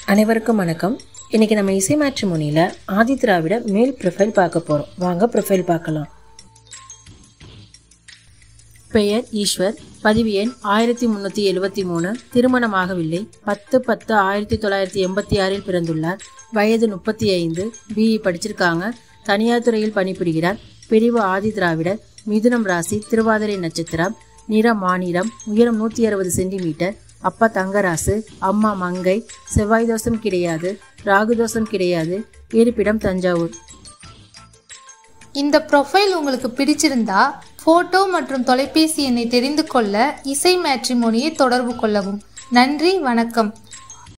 அனைவருக்கும் வணக்கம் இன்னைக்கு நம்ம இசை மேட்ரிமோனியில் ஆதி திராவிட மேல் ப்ரொஃபைல் பார்க்க போகிறோம் வாங்க ப்ரொஃபைல் பார்க்கலாம் பெயர் ஈஸ்வர் பதிவு எண் ஆயிரத்தி முந்நூற்றி எழுபத்தி மூணு திருமணமாகவில்லை பத்து பத்து ஆயிரத்தி தொள்ளாயிரத்தி எண்பத்தி ஆறில் பிறந்துள்ளார் வயது முப்பத்தி ஐந்து பிஇ படிச்சிருக்காங்க தனியார் துறையில் பணிபுரிகிறார் பிரிவு ஆதி திராவிடர் மிதுனம் ராசி திருவாதிரை நட்சத்திரம் நிறம் மாநிலம் உயரம் நூற்றி அறுபது சென்டிமீட்டர் அப்பா தங்கராசு அம்மா மங்கை செவ்வாய் தோஷம் கிடையாது ராகு தோஷம் கிடையாது இருப்பிடம் தஞ்சாவூர் இந்த ப்ரொஃபைல் உங்களுக்கு பிடிச்சிருந்தா ஃபோட்டோ மற்றும் தொலைபேசி எண்ணை தெரிந்து கொள்ள இசை மேட்ரிமோனியை தொடர்பு கொள்ளவும் நன்றி வணக்கம்